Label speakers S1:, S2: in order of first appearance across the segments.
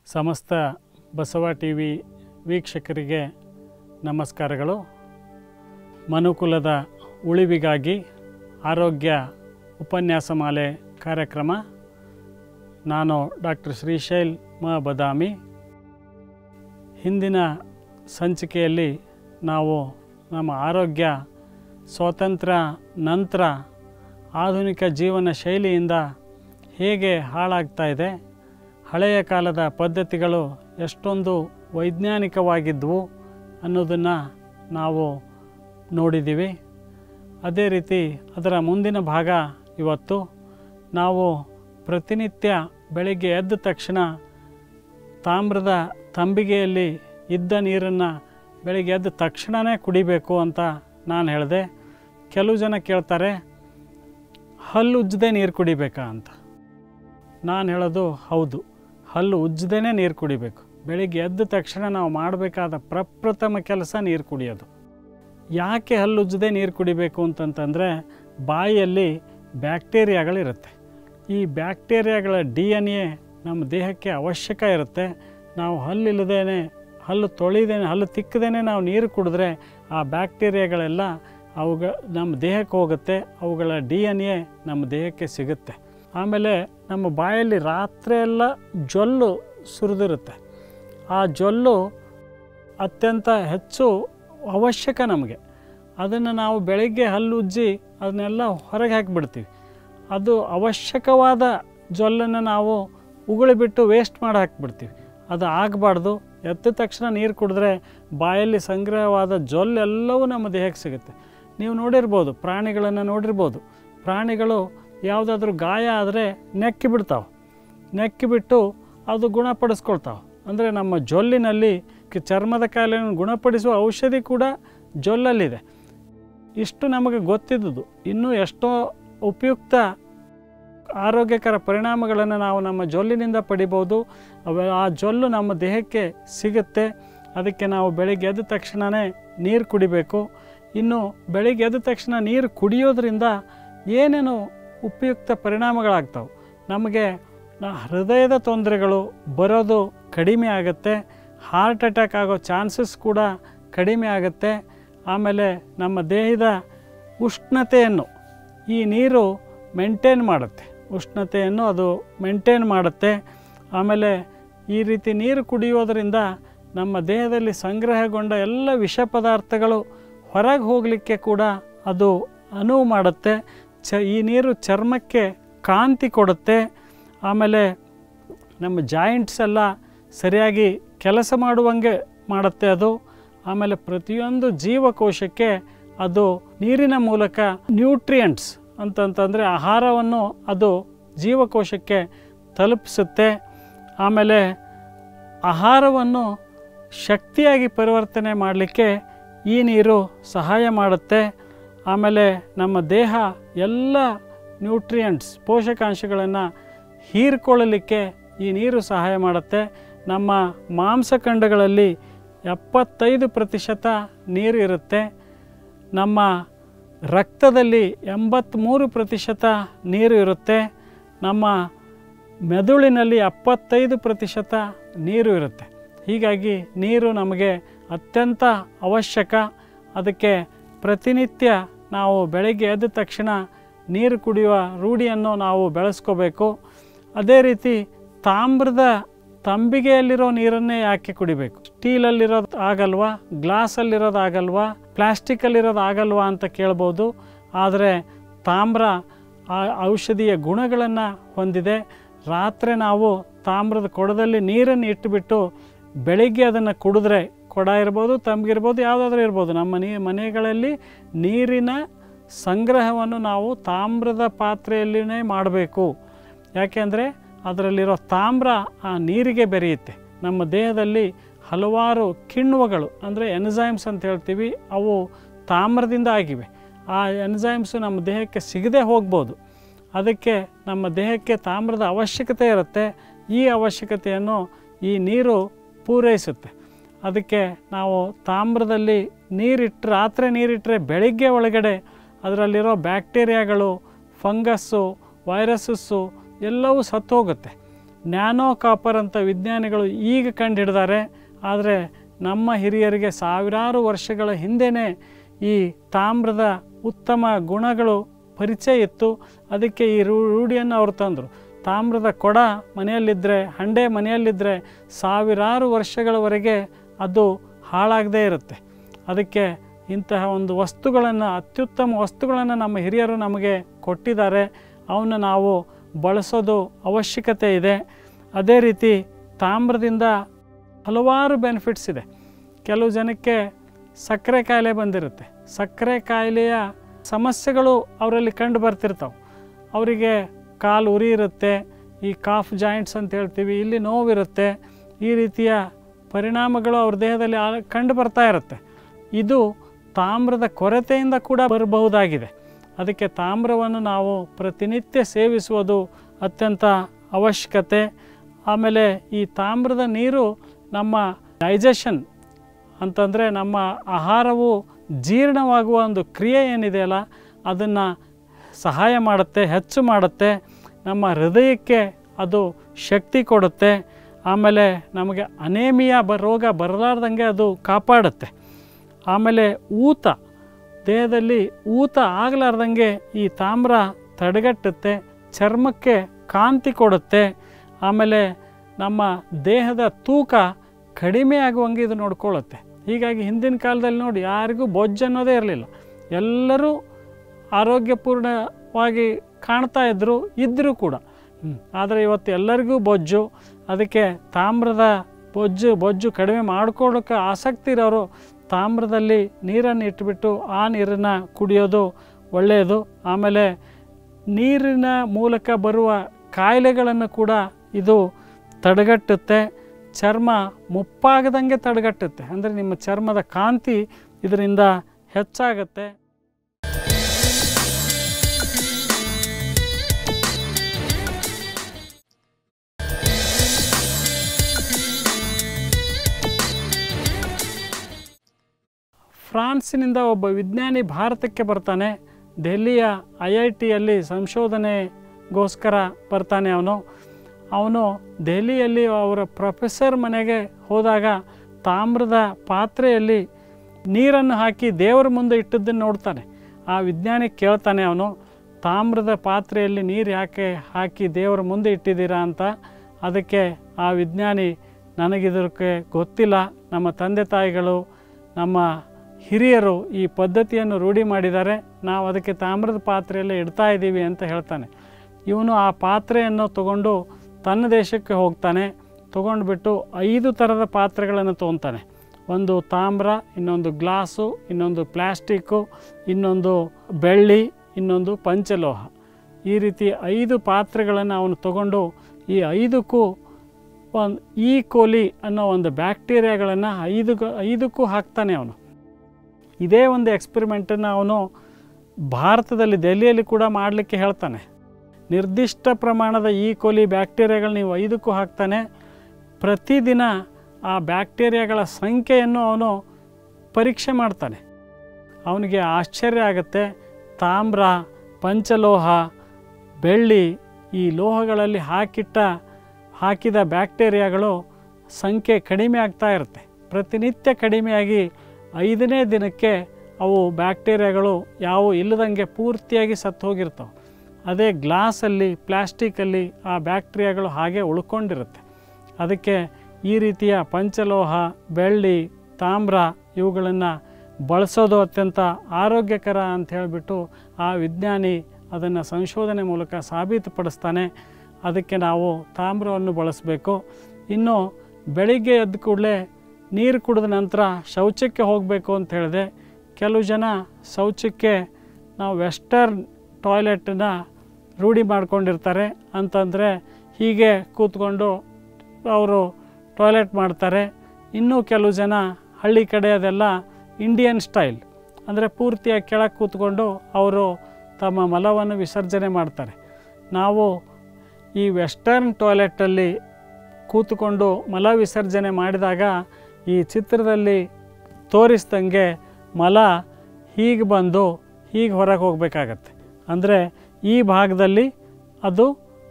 S1: ಸಮಸ್ತ Basava T V ವೀಕ್ಷಕರಿಗೆ ನಮಸ್ಕಾರಗಳು ಮನುಕುಲದ ಉಳಿವಿಗಾಗಿ ಆರೋಗ್ಯ ಉಪನ್ಯಾಸ ಮಾಲೆ ಕಾರ್ಯಕ್ರಮ ನಾನು ಡಾಕ್ಟರ್ ಶ್ರೀಶೈಲ್ ಮ ಬದಾಮಿ ಹಿಂದಿನ ಸಂಚಿಕೆಯಲ್ಲಿ ನಾವು ನಮ್ಮ ಆರೋಗ್ಯ ಸ್ವಾತಂತ್ರ್ಯ ನಂತರ ಆಧುನಿಕ ಜೀವನ ಶೈಲಿಯಿಂದ ಹೇಗೆ ಹಾಳಾಗ್ತಾ ಇದೆ ಹಳೆಯ ಕಾಲದ ಪದ್ಧತಿಗಳು ಎಷ್ಟೊಂದು ವೈಜ್ಞಾನಿಕವಾಗಿದ್ದವು ಅನ್ನೋದನ್ನು ನಾವು ನೋಡಿದ್ದೀವಿ ಅದೇ ರೀತಿ ಅದರ ಮುಂದಿನ ಭಾಗ ಇವತ್ತು ನಾವು ಪ್ರತಿನಿತ್ಯ ಬೆಳಗ್ಗೆ ಎದ್ದ ತಕ್ಷಣ ತಾಮ್ರದ ತಂಬಿಗೆಯಲ್ಲಿ ಇದ್ದ ನೀರನ್ನು ಬೆಳಿಗ್ಗೆ ಎದ್ದ ತಕ್ಷಣವೇ ಕುಡಿಬೇಕು ಅಂತ ನಾನು ಹೇಳಿದೆ ಕೆಲವು ಜನ ಕೇಳ್ತಾರೆ ಹಲ್ಲು ಉಜ್ಜದೆ ನೀರು ಕುಡಿಬೇಕಾ ಅಂತ ನಾನು ಹೇಳೋದು ಹೌದು ಹಲ್ಲು ಉಜ್ಜದೇ ನೀರು ಕುಡಿಬೇಕು ಬೆಳಿಗ್ಗೆ ಎದ್ದ ತಕ್ಷಣ ನಾವು ಮಾಡಬೇಕಾದ ಪ್ರಪ್ರಥಮ ಕೆಲಸ ನೀರು ಕುಡಿಯೋದು ಯಾಕೆ ಹಲ್ಲು ಉಜ್ಜದೆ ನೀರು ಕುಡಿಬೇಕು ಅಂತಂತಂದರೆ ಬಾಯಿಯಲ್ಲಿ ಬ್ಯಾಕ್ಟೀರಿಯಾಗಳಿರುತ್ತೆ ಈ ಬ್ಯಾಕ್ಟೀರಿಯಾಗಳ ಡಿ ಎನ್ ಎ ನಮ್ಮ ದೇಹಕ್ಕೆ ಅವಶ್ಯಕ ಇರುತ್ತೆ ನಾವು ಹಲ್ಲಿಲ್ಲದೇನೆ ಹಲ್ಲು ತೊಳಿದೇನೆ ಹಲ್ಲು ತಿಕ್ಕದೇನೆ ನಾವು ನೀರು ಕುಡಿದ್ರೆ ಆ ಬ್ಯಾಕ್ಟೀರಿಯಾಗಳೆಲ್ಲ ಅವುಗ ನಮ್ಮ ದೇಹಕ್ಕೆ ಹೋಗುತ್ತೆ ಅವುಗಳ ಡಿ ಎನ್ ಎ ನಮ್ಮ ದೇಹಕ್ಕೆ ಸಿಗುತ್ತೆ ಆಮೇಲೆ ನಮ್ಮ ಬಾಯಲ್ಲಿ ರಾತ್ರಿ ಎಲ್ಲ ಜೊಲ್ಲು ಸುರಿದಿರುತ್ತೆ ಆ ಜೊಲ್ಲು ಅತ್ಯಂತ ಹೆಚ್ಚು ಅವಶ್ಯಕ ನಮಗೆ ಅದನ್ನು ನಾವು ಬೆಳಗ್ಗೆ ಹಲ್ಲು ಉಜ್ಜಿ ಅದನ್ನೆಲ್ಲ ಹೊರಗೆ ಹಾಕಿಬಿಡ್ತೀವಿ ಅದು ಅವಶ್ಯಕವಾದ ಜೊಲ್ಲನ್ನು ನಾವು ಉಗುಳಿಬಿಟ್ಟು ವೇಸ್ಟ್ ಮಾಡಿ ಹಾಕಿಬಿಡ್ತೀವಿ ಅದು ಆಗಬಾರ್ದು ಎದ್ದ ತಕ್ಷಣ ನೀರು ಕುಡಿದ್ರೆ ಬಾಯಲ್ಲಿ ಸಂಗ್ರಹವಾದ ಜೊಲ್ಲೆಲ್ಲವೂ ನಮ್ಮ ದೇಹಕ್ಕೆ ಸಿಗುತ್ತೆ ನೀವು ನೋಡಿರ್ಬೋದು ಪ್ರಾಣಿಗಳನ್ನು ನೋಡಿರ್ಬೋದು ಪ್ರಾಣಿಗಳು ಯಾವುದಾದ್ರೂ ಗಾಯ ಆದರೆ ನೆಕ್ಕಿ ಬಿಡ್ತಾವೆ ನೆಕ್ಕಿ ಬಿಟ್ಟು ಅದು ಗುಣಪಡಿಸ್ಕೊಳ್ತಾವೆ ಅಂದರೆ ನಮ್ಮ ಜೊಲ್ಲಿನಲ್ಲಿ ಕ- ಚರ್ಮದ ಕಾಯಿಲೆಯನ್ನು ಗುಣಪಡಿಸುವ ಔಷಧಿ ಕೂಡ ಜೊಲ್ಲಲ್ಲಿದೆ ಇಷ್ಟು ನಮಗೆ ಗೊತ್ತಿದ್ದುದು ಇನ್ನೂ ಎಷ್ಟೋ ಉಪಯುಕ್ತ ಆರೋಗ್ಯಕರ ಪರಿಣಾಮಗಳನ್ನು ನಾವು ನಮ್ಮ ಜೊಲ್ಲಿನಿಂದ ಪಡಿಬೋದು ಅವ ಆ ಜೊಲ್ಲು ನಮ್ಮ ದೇಹಕ್ಕೆ ಸಿಗುತ್ತೆ ಅದಕ್ಕೆ ನಾವು ಬೆಳಿಗ್ಗೆ ಎದ್ದ ತಕ್ಷಣವೇ ನೀರು ಕುಡಿಬೇಕು ಇನ್ನು ಬೆಳಿಗ್ಗೆ ಎದ್ದ ತಕ್ಷಣ ನೀರು ಕುಡಿಯೋದ್ರಿಂದ ಏನೇನು ಉಪಯುಕ್ತ ಪರಿಣಾಮಗಳಾಗ್ತವೆ ನಮಗೆ ನ- ಹೃದಯದ ತೊಂದರೆಗಳು ಬರೋದು ಕಡಿಮೆ ಆಗುತ್ತೆ ಹಾರ್ಟ್ ಅಟ್ಯಾಕ್ ಆಗೋ ಚಾನ್ಸಸ್ ಕೂಡ ಕಡಿಮೆ ಆಗುತ್ತೆ ಆಮೇಲೆ ನಮ್ಮ ದೇಹದ ಉಷ್ಣತೆಯನ್ನು ಈ ನೀರು ಮೇಂಟೈನ್ ಮಾಡುತ್ತೆ ಉಷ್ಣತೆಯನ್ನು ಅದು ಮೇಂಟೈನ್ ಮಾಡುತ್ತೆ ಆಮೇಲೆ ಈ ರೀತಿ ನೀರು ಕುಡಿಯೋದರಿಂದ ನಮ್ಮ ದೇಹದಲ್ಲಿ ಸಂಗ್ರಹಗೊಂಡ ಎಲ್ಲ ವಿಷ ಪದಾರ್ಥಗಳು ಹೊರಗೆ ಹೋಗಲಿಕ್ಕೆ ಕೂಡ ಅದು ಅನುವು ಮಾಡುತ್ತೆ ಚ ಈ ನೀರು ಚರ್ಮಕ್ಕೆ ಕಾಂತಿ ಕೊಡುತ್ತೆ ಆಮೇಲೆ ನಮ್ಮ ಜಾಯಿಂಟ್ಸ್ ಎಲ್ಲ ಸರಿಯಾಗಿ ಕೆಲಸ ಮಾಡುವಂಗೆ ಮಾಡುತ್ತೆ ಅದು ಆಮೇಲೆ ಪ್ರತಿಯೊಂದು ಜೀವಕೋಶಕ್ಕೆ ಅದು ನೀರಿನ ಮೂಲಕ ನ್ಯೂಟ್ರಿಯೆಂಟ್ಸ್ ಅಂತಂತಂದರೆ ಆಹಾರವನ್ನು ಅದು ಜೀವಕೋಶಕ್ಕೆ ತಲುಪಿಸುತ್ತೆ ಆಮೇಲೆ ಆಹಾರವನ್ನು ಶಕ್ತಿಯಾಗಿ ಪರಿವರ್ತನೆ ಮಾಡಲಿಕ್ಕೆ ಈ ನೀರು ಸಹಾಯ ಮಾಡುತ್ತೆ ಆಮೇಲೆ ನಮ್ಮ ದೇಹ ಎಲ್ಲ ನ್ಯೂಟ್ರಿಯೆಂಟ್ಸ್ ಪೋಷಕಾಂಶಗಳನ್ನು ಹೀರ್ಕೊಳ್ಳಲಿಕ್ಕೆ ಈ ನೀರು ಸಹಾಯ ಮಾಡುತ್ತೆ ನಮ್ಮ ಮಾಂಸಖಂಡಗಳಲ್ಲಿ ಎಪ್ಪತ್ತೈದು ಪ್ರತಿಶತ ನೀರು ಇರುತ್ತೆ ನಮ್ಮ ರಕ್ತದಲ್ಲಿ ಎಂಬತ್ತ್ಮೂರು ಪ್ರತಿಶತ ನೀರು ಇರುತ್ತೆ ನಮ್ಮ ಮೆದುಳಿನಲ್ಲಿ ಎಪ್ಪತ್ತೈದು ಪ್ರತಿಶತ ನೀರು ಇರುತ್ತೆ ಹೀಗಾಗಿ ನೀರು ನಮಗೆ ಅತ್ಯಂತ ಅವಶ್ಯಕ ಅದಕ್ಕೆ ಪ್ರತಿನಿತ್ಯ ನಾವು ಬೆಳಗ್ಗೆ ಎದ್ದ ತಕ್ಷಣ ನೀರು ಕುಡಿಯುವ ರೂಢಿಯನ್ನು ನಾವು ಬೆಳೆಸ್ಕೋಬೇಕು ಅದೇ ರೀತಿ ತಾಮ್ರದ ತಂಬಿಗೆಯಲ್ಲಿರೋ ನೀರನ್ನೇ ಯಾಕೆ ಕುಡಿಬೇಕು ಸ್ಟೀಲಲ್ಲಿರೋದು ಆಗಲ್ವಾ ಗ್ಲಾಸಲ್ಲಿರೋದು ಆಗಲ್ವಾ ಪ್ಲ್ಯಾಸ್ಟಿಕ್ಕಲ್ಲಿರೋದು ಆಗಲ್ವಾ ಅಂತ ಕೇಳ್ಬೋದು ಆದರೆ ತಾಮ್ರ ಆ ಔಷಧಿಯ ಗುಣಗಳನ್ನು ಹೊಂದಿದೆ ರಾತ್ರಿ ನಾವು ತಾಮ್ರದ ಕೊಡದಲ್ಲಿ ನೀರನ್ನು ಇಟ್ಟುಬಿಟ್ಟು ಬೆಳಿಗ್ಗೆ ಅದನ್ನು ಕುಡಿದ್ರೆ ಕೊಡ ಇರ್ಬೋದು ತಂಬಿಗಿರ್ಬೋದು ಯಾವುದಾದ್ರೂ ಇರ್ಬೋದು ನಮ್ಮ ಮನೆ ಮನೆಗಳಲ್ಲಿ ನೀರಿನ ಸಂಗ್ರಹವನ್ನು ನಾವು ತಾಮ್ರದ ಪಾತ್ರೆಯಲ್ಲಿನೇ ಮಾಡಬೇಕು ಯಾಕೆಂದರೆ ಅದರಲ್ಲಿರೋ ತಾಮ್ರ ಆ ನೀರಿಗೆ ಬೆರೆಯುತ್ತೆ ನಮ್ಮ ದೇಹದಲ್ಲಿ ಹಲವಾರು ಕಿಣ್ವಗಳು ಅಂದರೆ ಎನ್ಸೈಮ್ಸ್ ಅಂತ ಹೇಳ್ತೀವಿ ಅವು ತಾಮ್ರದಿಂದ ಆಗಿವೆ ಆ ಎನ್ಸೈಮ್ಸು ನಮ್ಮ ದೇಹಕ್ಕೆ ಸಿಗದೆ ಹೋಗ್ಬೋದು ಅದಕ್ಕೆ ನಮ್ಮ ದೇಹಕ್ಕೆ ತಾಮ್ರದ ಅವಶ್ಯಕತೆ ಇರುತ್ತೆ ಈ ಅವಶ್ಯಕತೆಯನ್ನು ಈ ನೀರು ಪೂರೈಸುತ್ತೆ ಅದಕ್ಕೆ ನಾವು ತಾಮ್ರದಲ್ಲಿ ನೀರಿಟ್ಟು ರಾತ್ರಿ ನೀರಿಟ್ಟರೆ ಬೆಳಿಗ್ಗೆ ಒಳಗಡೆ ಅದರಲ್ಲಿರೋ ಬ್ಯಾಕ್ಟೀರಿಯಾಗಳು ಫಂಗಸ್ಸು ವೈರಸಸ್ಸು ಎಲ್ಲವೂ ಸತ್ತೋಗುತ್ತೆ ನ್ಯಾನೋ ಕಾಪರ್ ಅಂತ ವಿಜ್ಞಾನಿಗಳು ಈಗ ಕಂಡುಹಿಡಿದಾರೆ ಆದರೆ ನಮ್ಮ ಹಿರಿಯರಿಗೆ ಸಾವಿರಾರು ವರ್ಷಗಳ ಹಿಂದೆಯೇ ಈ ತಾಮ್ರದ ಉತ್ತಮ ಗುಣಗಳು ಪರಿಚಯ ಇತ್ತು ಅದಕ್ಕೆ ಈ ರೂ ರೂಢಿಯನ್ನು ಅವರು ತಂದರು ತಾಮ್ರದ ಕೊಡ ಮನೆಯಲ್ಲಿದ್ದರೆ ಹಂಡೆ ಮನೆಯಲ್ಲಿದ್ದರೆ ಸಾವಿರಾರು ವರ್ಷಗಳವರೆಗೆ ಅದು ಹಾಳಾಗದೇ ಇರುತ್ತೆ ಅದಕ್ಕೆ ಇಂತಹ ಒಂದು ವಸ್ತುಗಳನ್ನು ಅತ್ಯುತ್ತಮ ವಸ್ತುಗಳನ್ನು ನಮ್ಮ ಹಿರಿಯರು ನಮಗೆ ಕೊಟ್ಟಿದ್ದಾರೆ ಅವನ್ನ ನಾವು ಬಳಸೋದು ಅವಶ್ಯಕತೆ ಇದೆ ಅದೇ ರೀತಿ ತಾಮ್ರದಿಂದ ಹಲವಾರು ಬೆನಿಫಿಟ್ಸ್ ಇದೆ ಕೆಲವು ಜನಕ್ಕೆ ಸಕ್ಕರೆ ಕಾಯಿಲೆ ಬಂದಿರುತ್ತೆ ಸಕ್ಕರೆ ಕಾಯಿಲೆಯ ಸಮಸ್ಯೆಗಳು ಅವರಲ್ಲಿ ಕಂಡು ಬರ್ತಿರ್ತಾವೆ ಅವರಿಗೆ ಕಾಲು ಉರಿ ಇರುತ್ತೆ ಈ ಕಾಫ್ ಜಾಯಿಂಟ್ಸ್ ಅಂತ ಹೇಳ್ತೀವಿ ಇಲ್ಲಿ ನೋವಿರುತ್ತೆ ಈ ರೀತಿಯ ಪರಿಣಾಮಗಳು ಅವ್ರ ದೇಹದಲ್ಲಿ ಆ- ಕಂಡು ಬರ್ತಾ ಇರುತ್ತೆ ಇದು ತಾಮ್ರದ ಕೊರತೆಯಿಂದ ಕೂಡ ಬರಬಹುದಾಗಿದೆ ಅದಕ್ಕೆ ತಾಮ್ರವನ್ನು ನಾವು ಪ್ರತಿನಿತ್ಯ ಸೇವಿಸುವುದು ಅತ್ಯಂತ ಅವಶ್ಯಕತೆ ಆಮೇಲೆ ಈ ತಾಮ್ರದ ನೀರು ನಮ್ಮ ಡೈಜೆಷನ್ ಅಂತಂದರೆ ನಮ್ಮ ಆಹಾರವು ಜೀರ್ಣವಾಗುವ ಒಂದು ಕ್ರಿಯೆ ಏನಿದೆಯಲ್ಲ ಅದನ್ನು ಸಹಾಯ ಮಾಡುತ್ತೆ ಹೆಚ್ಚು ಮಾಡುತ್ತೆ ನಮ್ಮ ಹೃದಯಕ್ಕೆ ಅದು ಶಕ್ತಿ ಕೊಡುತ್ತೆ ಆಮೇಲೆ ನಮಗೆ ಅನೇಮಿಯಾ ಬ ರೋಗ ಬರಲಾರ್ದಂಗೆ ಅದು ಕಾಪಾಡುತ್ತೆ ಆಮೇಲೆ ಊತ ದೇಹದಲ್ಲಿ ಊತ ಆಗಲಾರ್ದಂಗೆ ಈ ತಾಮ್ರ ತಡೆಗಟ್ಟುತ್ತೆ ಚರ್ಮಕ್ಕೆ ಕಾಂತಿ ಕೊಡುತ್ತೆ ಆಮೇಲೆ ನಮ್ಮ ದೇಹದ ತೂಕ ಕಡಿಮೆ ಆಗುವಂಗೆ ಇದು ನೋಡ್ಕೊಳ್ಳುತ್ತೆ ಹೀಗಾಗಿ ಹಿಂದಿನ ಕಾಲದಲ್ಲಿ ನೋಡಿ ಯಾರಿಗೂ ಬೊಜ್ಜು ಅನ್ನೋದೇ ಇರಲಿಲ್ಲ ಎಲ್ಲರೂ ಆರೋಗ್ಯಪೂರ್ಣವಾಗಿ ಕಾಣ್ತಾ ಇದ್ದರು ಇದ್ದರೂ ಕೂಡ ಆದರೆ ಇವತ್ತು ಎಲ್ಲರಿಗೂ ಬೊಜ್ಜು ಅದಕ್ಕೆ ತಾಮ್ರದ ಬೊಜ್ಜು ಬೊಜ್ಜು ಕಡಿಮೆ ಮಾಡ್ಕೊಳ್ಳೋಕ್ಕೆ ಆಸಕ್ತಿ ಇರೋರು ತಾಮ್ರದಲ್ಲಿ ನೀರನ್ನು ಇಟ್ಬಿಟ್ಟು ಆ ನೀರನ್ನು ಕುಡಿಯೋದು ಒಳ್ಳೆಯದು ಆಮೇಲೆ ನೀರಿನ ಮೂಲಕ ಬರುವ ಕಾಯಿಲೆಗಳನ್ನು ಕೂಡ ಇದು ತಡೆಗಟ್ಟುತ್ತೆ ಚರ್ಮ ಮುಪ್ಪಾಗದಂಗೆ ತಡೆಗಟ್ಟುತ್ತೆ ಅಂದರೆ ನಿಮ್ಮ ಚರ್ಮದ ಕಾಂತಿ ಇದರಿಂದ ಹೆಚ್ಚಾಗುತ್ತೆ ಫ್ರಾನ್ಸಿನಿಂದ ಒಬ್ಬ ವಿಜ್ಞಾನಿ ಭಾರತಕ್ಕೆ ಬರ್ತಾನೆ ದೆಹಲಿಯ ಐ ಐ ಟಿಯಲ್ಲಿ ಸಂಶೋಧನೆಗೋಸ್ಕರ ಬರ್ತಾನೆ ಅವನು ಅವನು ದೆಹಲಿಯಲ್ಲಿ ಅವರ ಪ್ರೊಫೆಸರ್ ಮನೆಗೆ ಹೋದಾಗ ತಾಮ್ರದ ಪಾತ್ರೆಯಲ್ಲಿ ನೀರನ್ನು ಹಾಕಿ ದೇವರ ಮುಂದೆ ಇಟ್ಟದ್ದನ್ನು ನೋಡ್ತಾನೆ ಆ ವಿಜ್ಞಾನಿ ಕೇಳ್ತಾನೆ ಅವನು ತಾಮ್ರದ ಪಾತ್ರೆಯಲ್ಲಿ ನೀರು ಯಾಕೆ ಹಾಕಿ ದೇವರ ಮುಂದೆ ಇಟ್ಟಿದ್ದೀರಾ ಅಂತ ಅದಕ್ಕೆ ಆ ವಿಜ್ಞಾನಿ ನನಗಿದಕ್ಕೆ ಗೊತ್ತಿಲ್ಲ ನಮ್ಮ ತಂದೆ ತಾಯಿಗಳು ನಮ್ಮ ಹಿರಿಯರು ಈ ಪದ್ಧತಿಯನ್ನು ರೂಢಿ ಮಾಡಿದ್ದಾರೆ ನಾವು ಅದಕ್ಕೆ ತಾಮ್ರದ ಪಾತ್ರೆಯಲ್ಲಿ ಇಡ್ತಾ ಇದ್ದೀವಿ ಅಂತ ಹೇಳ್ತಾನೆ ಇವನು ಆ ಪಾತ್ರೆಯನ್ನು ತಗೊಂಡು ತನ್ನ ದೇಶಕ್ಕೆ ಹೋಗ್ತಾನೆ ತೊಗೊಂಡ್ಬಿಟ್ಟು ಐದು ಥರದ ಪಾತ್ರೆಗಳನ್ನು ತೊಗೊತಾನೆ ಒಂದು ತಾಮ್ರ ಇನ್ನೊಂದು ಗ್ಲಾಸು ಇನ್ನೊಂದು ಪ್ಲ್ಯಾಸ್ಟಿಕ್ಕು ಇನ್ನೊಂದು ಬೆಳ್ಳಿ ಇನ್ನೊಂದು ಪಂಚಲೋಹ ಈ ರೀತಿ ಐದು ಪಾತ್ರೆಗಳನ್ನು ಅವನು ತಗೊಂಡು ಈ ಐದಕ್ಕೂ ಒಂದು ಈ ಕೋಲಿ ಅನ್ನೋ ಒಂದು ಬ್ಯಾಕ್ಟೀರಿಯಾಗಳನ್ನು ಐದು ಐದಕ್ಕೂ ಹಾಕ್ತಾನೆ ಅವನು ಇದೇ ಒಂದು ಎಕ್ಸ್ಪೆರಿಮೆಂಟನ್ನು ಅವನು ಭಾರತದಲ್ಲಿ ದೆಹಲಿಯಲ್ಲಿ ಕೂಡ ಮಾಡಲಿಕ್ಕೆ ಹೇಳ್ತಾನೆ ನಿರ್ದಿಷ್ಟ ಪ್ರಮಾಣದ ಈ ಕೋಲಿ ಬ್ಯಾಕ್ಟೀರಿಯಾಗಳು ನೀವು ಐದಕ್ಕೂ ಹಾಕ್ತಾನೆ ಪ್ರತಿದಿನ ಆ ಬ್ಯಾಕ್ಟೀರಿಯಾಗಳ ಸಂಖ್ಯೆಯನ್ನು ಅವನು ಪರೀಕ್ಷೆ ಮಾಡ್ತಾನೆ ಅವನಿಗೆ ಆಶ್ಚರ್ಯ ಆಗುತ್ತೆ ತಾಮ್ರ ಪಂಚಲೋಹ ಬೆಳ್ಳಿ ಈ ಲೋಹಗಳಲ್ಲಿ ಹಾಕಿಟ್ಟ ಹಾಕಿದ ಬ್ಯಾಕ್ಟೀರಿಯಾಗಳು ಸಂಖ್ಯೆ ಕಡಿಮೆ ಆಗ್ತಾ ಇರುತ್ತೆ ಪ್ರತಿನಿತ್ಯ ಕಡಿಮೆಯಾಗಿ ಐದನೇ ದಿನಕ್ಕೆ ಅವು ಬ್ಯಾಕ್ಟೀರಿಯಾಗಳು ಯಾವುವು ಇಲ್ಲದಂಗೆ ಪೂರ್ತಿಯಾಗಿ ಸತ್ತು ಹೋಗಿರ್ತವೆ ಅದೇ ಗ್ಲಾಸಲ್ಲಿ ಪ್ಲ್ಯಾಸ್ಟಿಕಲ್ಲಿ ಆ ಬ್ಯಾಕ್ಟೀರಿಯಾಗಳು ಹಾಗೆ ಉಳ್ಕೊಂಡಿರುತ್ತೆ ಅದಕ್ಕೆ ಈ ರೀತಿಯ ಪಂಚಲೋಹ ಬೆಳ್ಳಿ ತಾಮ್ರ ಇವುಗಳನ್ನು ಬಳಸೋದು ಅತ್ಯಂತ ಆರೋಗ್ಯಕರ ಅಂತ ಹೇಳಿಬಿಟ್ಟು ಆ ವಿಜ್ಞಾನಿ ಅದನ್ನು ಸಂಶೋಧನೆ ಮೂಲಕ ಸಾಬೀತುಪಡಿಸ್ತಾನೆ ಅದಕ್ಕೆ ನಾವು ತಾಮ್ರವನ್ನು ಬಳಸಬೇಕು ಇನ್ನು ಬೆಳಿಗ್ಗೆ ಎದ್ದ ಕೂಡಲೇ ನೀರು ಕುಡಿದ ನಂತರ ಶೌಚಕ್ಕೆ ಹೋಗಬೇಕು ಅಂತ ಹೇಳಿದೆ ಕೆಲವು ಜನ ಶೌಚಕ್ಕೆ ನಾವು ವೆಸ್ಟರ್ನ್ ಟಾಯ್ಲೆಟನ್ನು ರೂಢಿ ಮಾಡ್ಕೊಂಡಿರ್ತಾರೆ ಅಂತಂದರೆ ಹೀಗೆ ಕೂತ್ಕೊಂಡು ಅವರು ಟಾಯ್ಲೆಟ್ ಮಾಡ್ತಾರೆ ಇನ್ನೂ ಕೆಲವು ಜನ ಹಳ್ಳಿ ಕಡೆ ಅದೆಲ್ಲ ಇಂಡಿಯನ್ ಸ್ಟೈಲ್ ಅಂದರೆ ಪೂರ್ತಿಯಾಗಿ ಕೆಳಗೆ ಕೂತ್ಕೊಂಡು ಅವರು ತಮ್ಮ ಮಲವನ್ನು ವಿಸರ್ಜನೆ ಮಾಡ್ತಾರೆ ನಾವು ಈ ವೆಸ್ಟರ್ನ್ ಟಾಯ್ಲೆಟಲ್ಲಿ ಕೂತ್ಕೊಂಡು ಮಲ ವಿಸರ್ಜನೆ ಮಾಡಿದಾಗ ಈ ಚಿತ್ರದಲ್ಲಿ ತೋರಿಸ್ದಂಗೆ ಮಲ ಹೀಗೆ ಬಂದು ಹೀಗೆ ಹೊರಗೆ ಹೋಗಬೇಕಾಗತ್ತೆ ಅಂದರೆ ಈ ಭಾಗದಲ್ಲಿ ಅದು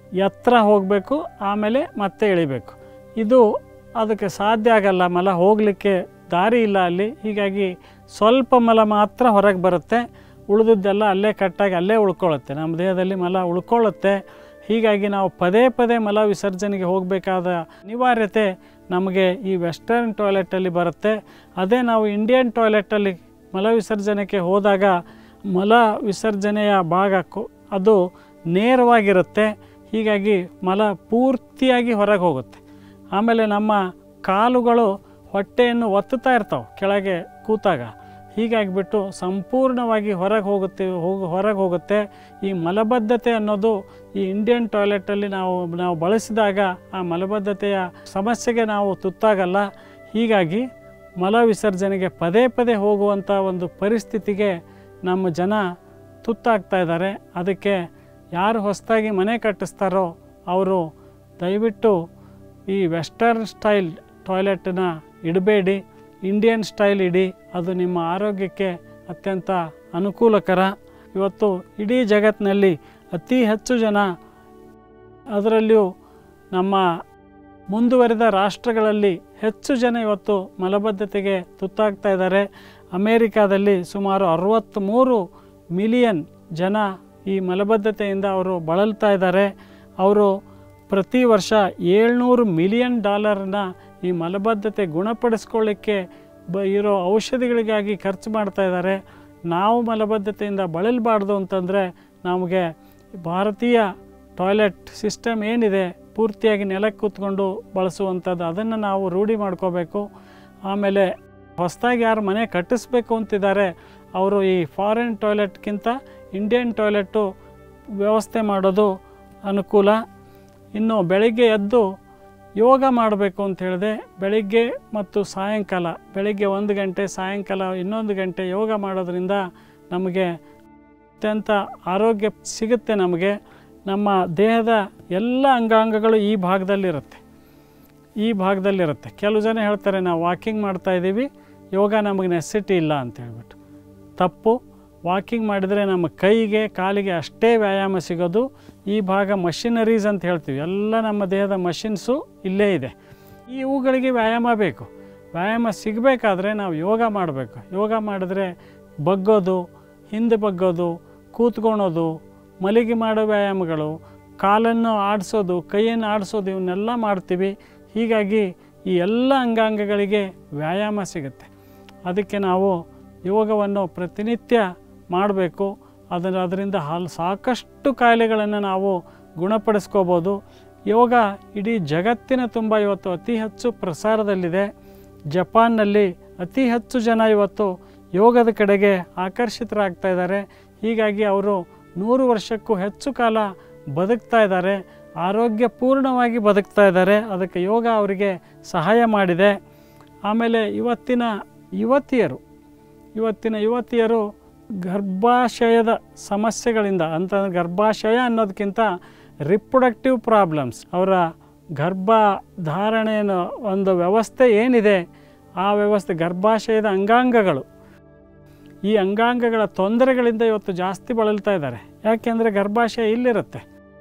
S1: ಎತ್ತರ ಹೋಗಬೇಕು ಆಮೇಲೆ ಮತ್ತೆ ಇಳಿಬೇಕು ಇದು ಅದಕ್ಕೆ ಸಾಧ್ಯ ಆಗಲ್ಲ ಮಲ ಹೋಗಲಿಕ್ಕೆ ದಾರಿ ಇಲ್ಲ ಅಲ್ಲಿ ಹೀಗಾಗಿ ಸ್ವಲ್ಪ ಮಲ ಮಾತ್ರ ಹೊರಗೆ ಬರುತ್ತೆ ಉಳಿದದ್ದೆಲ್ಲ ಅಲ್ಲೇ ಕಟ್ಟಾಗಿ ಅಲ್ಲೇ ಉಳ್ಕೊಳ್ಳುತ್ತೆ ನಮ್ಮ ದೇಹದಲ್ಲಿ ಮಲ ಉಳ್ಕೊಳ್ಳುತ್ತೆ ಹೀಗಾಗಿ ನಾವು ಪದೇ ಪದೇ ಮಲ ವಿಸರ್ಜನೆಗೆ ಹೋಗಬೇಕಾದ ಅನಿವಾರ್ಯತೆ ನಮಗೆ ಈ ವೆಸ್ಟರ್ನ್ ಟಾಯ್ಲೆಟಲ್ಲಿ ಬರುತ್ತೆ ಅದೇ ನಾವು ಇಂಡಿಯನ್ ಟಾಯ್ಲೆಟಲ್ಲಿ ಮಲ ವಿಸರ್ಜನೆಗೆ ಹೋದಾಗ ಮಲ ವಿಸರ್ಜನೆಯ ಭಾಗ ಕು- ಅದು ನೇರವಾಗಿರುತ್ತೆ ಹೀಗಾಗಿ ಮಲ ಪೂರ್ತಿಯಾಗಿ ಹೊರಗೆ ಹೋಗುತ್ತೆ ಆಮೇಲೆ ನಮ್ಮ ಕಾಲುಗಳು ಹೊಟ್ಟೆಯನ್ನು ಒತ್ತುತ್ತಾ ಇರ್ತಾವೆ ಕೆಳಗೆ ಕೂತಾಗ ಹೀಗಾಗಿಬಿಟ್ಟು ಸಂಪೂರ್ಣವಾಗಿ ಹೊರಗೆ ಹೋಗುತ್ತೆ ಹೋಗಿ ಹೊರಗೆ ಹೋಗುತ್ತೆ ಈ ಮಲಬದ್ಧತೆ ಅನ್ನೋದು ಈ ಇಂಡಿಯನ್ ಟಾಯ್ಲೆಟಲ್ಲಿ ನಾವು ನಾವು ಬಳಸಿದಾಗ ಆ ಮಲಬದ್ಧತೆಯ ಸಮಸ್ಯೆಗೆ ನಾವು ತುತ್ತಾಗಲ್ಲ ಹೀಗಾಗಿ ಮಲ ವಿಸರ್ಜನೆಗೆ ಪದೇ ಪದೇ ಹೋಗುವಂಥ ಒಂದು ಪರಿಸ್ಥಿತಿಗೆ ನಮ್ಮ ಜನ ತುತ್ತಾಗ್ತಾ ಇದ್ದಾರೆ ಅದಕ್ಕೆ ಯಾರು ಹೊಸದಾಗಿ ಮನೆ ಕಟ್ಟಿಸ್ತಾರೋ ಅವರು ದಯವಿಟ್ಟು ಈ ವೆಸ್ಟರ್ನ್ ಸ್ಟೈಲ್ ಟಾಯ್ಲೆಟನ್ನ ಇಡಬೇಡಿ ಇಂಡಿಯನ್ ಸ್ಟೈಲ್ ಇಡಿ ಅದು ನಿಮ್ಮ ಆರೋಗ್ಯಕ್ಕೆ ಅತ್ಯಂತ ಅನುಕೂಲಕರ ಇವತ್ತು ಇಡೀ ಜಗತ್ತಿನಲ್ಲಿ ಅತಿ ಹೆಚ್ಚು ಜನ ಅದರಲ್ಲಿಯೂ ನಮ್ಮ ಮುಂದುವರಿದ ರಾಷ್ಟ್ರಗಳಲ್ಲಿ ಹೆಚ್ಚು ಜನ ಇವತ್ತು ಮಲಬದ್ಧತೆಗೆ ತುತ್ತಾಗ್ತಾ ಇದ್ದಾರೆ ಅಮೇರಿಕಾದಲ್ಲಿ ಸುಮಾರು ಅರವತ್ತ್ಮೂರು ಮಿಲಿಯನ್ ಜನ ಈ ಮಲಬದ್ಧತೆಯಿಂದ ಅವರು ಬಳಲ್ತಾ ಇದ್ದಾರೆ ಅವರು ಪ್ರತಿ ವರ್ಷ ಏಳ್ನೂರು ಮಿಲಿಯನ್ ಡಾಲರ್ನ ಈ ಮಲಬದ್ಧತೆ ಗುಣಪಡಿಸ್ಕೊಳ್ಳಿಕ್ಕೆ ಬ ಇರೋ ಔಷಧಿಗಳಿಗಾಗಿ ಖರ್ಚು ಮಾಡ್ತಾ ಇದ್ದಾರೆ ನಾವು ಮಲಬದ್ಧತೆಯಿಂದ ಬಳಲಬಾರ್ದು ಅಂತಂದರೆ ನಮಗೆ ಭಾರತೀಯ ಟಾಯ್ಲೆಟ್ ಸಿಸ್ಟಮ್ ಏನಿದೆ ಪೂರ್ತಿಯಾಗಿ ನೆಲಕ್ಕೆ ಕೂತ್ಕೊಂಡು ಬಳಸುವಂಥದ್ದು ಅದನ್ನು ನಾವು ರೂಢಿ ಮಾಡ್ಕೋಬೇಕು ಆಮೇಲೆ ಹೊಸದಾಗಿ ಯಾರು ಮನೆ ಕಟ್ಟಿಸ್ಬೇಕು ಅಂತಿದ್ದಾರೆ ಅವರು ಈ ಫಾರಿನ್ ಟಾಯ್ಲೆಟ್ಗಿಂತ ಇಂಡಿಯನ್ ಟಾಯ್ಲೆಟು ವ್ಯವಸ್ಥೆ ಮಾಡೋದು ಅನುಕೂಲ ಇನ್ನು ಬೆಳಿಗ್ಗೆ ಎದ್ದು ಯೋಗ ಮಾಡಬೇಕು ಅಂತ ಹೇಳಿದೆ ಬೆಳಿಗ್ಗೆ ಮತ್ತು ಸಾಯಂಕಾಲ ಬೆಳಿಗ್ಗೆ ಒಂದು ಗಂಟೆ ಸಾಯಂಕಾಲ ಇನ್ನೊಂದು ಗಂಟೆ ಯೋಗ ಮಾಡೋದ್ರಿಂದ ನಮಗೆ ಅತ್ಯಂತ ಆರೋಗ್ಯ ಸಿಗುತ್ತೆ ನಮಗೆ ನಮ್ಮ ದೇಹದ ಎಲ್ಲ ಅಂಗಾಂಗಗಳು ಈ ಭಾಗದಲ್ಲಿರುತ್ತೆ ಈ ಭಾಗದಲ್ಲಿರುತ್ತೆ ಕೆಲವು ಜನ ಹೇಳ್ತಾರೆ ನಾವು ವಾಕಿಂಗ್ ಮಾಡ್ತಾ ಇದ್ದೀವಿ ಯೋಗ ನಮಗೆ ನೆಸಿಟಿ ಇಲ್ಲ ಅಂತ ಹೇಳ್ಬಿಟ್ಟು ತಪ್ಪು ವಾಕಿಂಗ್ ಮಾಡಿದರೆ ನಮ್ಮ ಕೈಗೆ ಕಾಲಿಗೆ ಅಷ್ಟೇ ವ್ಯಾಯಾಮ ಸಿಗೋದು ಈ ಭಾಗ ಮಷಿನರೀಸ್ ಅಂತ ಹೇಳ್ತೀವಿ ಎಲ್ಲ ನಮ್ಮ ದೇಹದ ಮಷಿನ್ಸು ಇಲ್ಲೇ ಇದೆ ಈ ಇವುಗಳಿಗೆ ವ್ಯಾಯಾಮ ಬೇಕು ವ್ಯಾಯಾಮ ಸಿಗಬೇಕಾದ್ರೆ ನಾವು ಯೋಗ ಮಾಡಬೇಕು ಯೋಗ ಮಾಡಿದ್ರೆ ಬಗ್ಗೋದು ಹಿಂದೆ ಬಗ್ಗೋದು ಕೂತ್ಕೊಳೋದು ಮಲಿಗೆ ಮಾಡೋ ವ್ಯಾಯಾಮಗಳು ಕಾಲನ್ನು ಆಡಿಸೋದು ಕೈಯನ್ನು ಆಡಿಸೋದು ಇವನ್ನೆಲ್ಲ ಮಾಡ್ತೀವಿ ಹೀಗಾಗಿ ಈ ಎಲ್ಲ ಅಂಗಾಂಗಗಳಿಗೆ ವ್ಯಾಯಾಮ ಸಿಗುತ್ತೆ ಅದಕ್ಕೆ ನಾವು ಯೋಗವನ್ನು ಪ್ರತಿನಿತ್ಯ ಮಾಡಬೇಕು ಅದರ ಅದರಿಂದ ಹಲ್ ಸಾಕಷ್ಟು ಕಾಯಿಲೆಗಳನ್ನು ನಾವು ಗುಣಪಡಿಸ್ಕೋಬೋದು ಯೋಗ ಇಡೀ ಜಗತ್ತಿನ ತುಂಬ ಇವತ್ತು ಅತಿ ಹೆಚ್ಚು ಪ್ರಸಾರದಲ್ಲಿದೆ ಜಪಾನ್ನಲ್ಲಿ ಅತಿ ಹೆಚ್ಚು ಜನ ಇವತ್ತು ಯೋಗದ ಕಡೆಗೆ ಆಕರ್ಷಿತರಾಗ್ತಾ ಇದ್ದಾರೆ ಹೀಗಾಗಿ ಅವರು ನೂರು ವರ್ಷಕ್ಕೂ ಹೆಚ್ಚು ಕಾಲ ಬದುಕ್ತಾ ಇದ್ದಾರೆ ಆರೋಗ್ಯಪೂರ್ಣವಾಗಿ ಬದುಕ್ತಾ ಇದ್ದಾರೆ ಅದಕ್ಕೆ ಯೋಗ ಅವರಿಗೆ ಸಹಾಯ ಮಾಡಿದೆ ಆಮೇಲೆ ಇವತ್ತಿನ ಯುವತಿಯರು ಇವತ್ತಿನ ಯುವತಿಯರು ಗರ್ಭಾಶಯದ ಸಮಸ್ಯೆಗಳಿಂದ ಅಂತ ಗರ್ಭಾಶಯ ಅನ್ನೋದಕ್ಕಿಂತ ರಿಪ್ರೊಡಕ್ಟಿವ್ ಪ್ರಾಬ್ಲಮ್ಸ್ ಅವರ ಗರ್ಭ ಧಾರಣೆಯನ್ನು ಒಂದು ವ್ಯವಸ್ಥೆ ಏನಿದೆ ಆ ವ್ಯವಸ್ಥೆ ಗರ್ಭಾಶಯದ ಅಂಗಾಂಗಗಳು ಈ ಅಂಗಾಂಗಗಳ ತೊಂದರೆಗಳಿಂದ ಇವತ್ತು ಜಾಸ್ತಿ ಬಳಲ್ತಾ ಇದ್ದಾರೆ ಯಾಕೆಂದರೆ ಗರ್ಭಾಶಯ ಇಲ್ಲಿರುತ್ತೆ